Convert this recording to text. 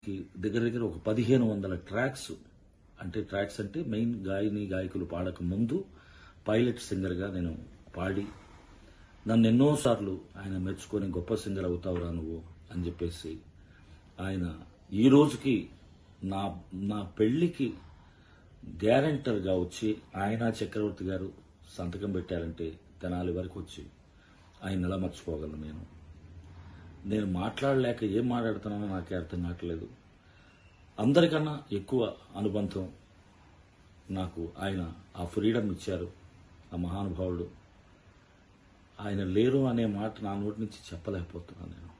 కి దగ్గర దగ్గర ఒక పదిహేను వందల ట్రాక్స్ అంటే ట్రాక్స్ అంటే మెయిన్ గాయని గాయకులు పాడక ముందు పైలట్ సింగర్గా నేను పాడి నన్ను ఎన్నోసార్లు ఆయన మెచ్చుకొని గొప్ప సింగర్ అవుతావురా నువ్వు అని చెప్పేసి ఆయన ఈ రోజుకి నా నా పెళ్లికి గ్యారంటర్గా వచ్చి ఆయన చక్రవర్తి గారు సంతకం పెట్టారంటే తెనాలి వరకు వచ్చి ఆయన ఎలా మర్చిపోగలను నేను నేను మాట్లాడలేక ఏం మాట్లాడుతున్నానో నాకే అర్థం కావట్లేదు అందరికన్నా ఎక్కువ అనుబంధం నాకు ఆయన ఆ ఫ్రీడమ్ ఇచ్చారు ఆ మహానుభావుడు ఆయన లేరు అనే మాట నా నోటి నుంచి చెప్పలేకపోతున్నాను నేను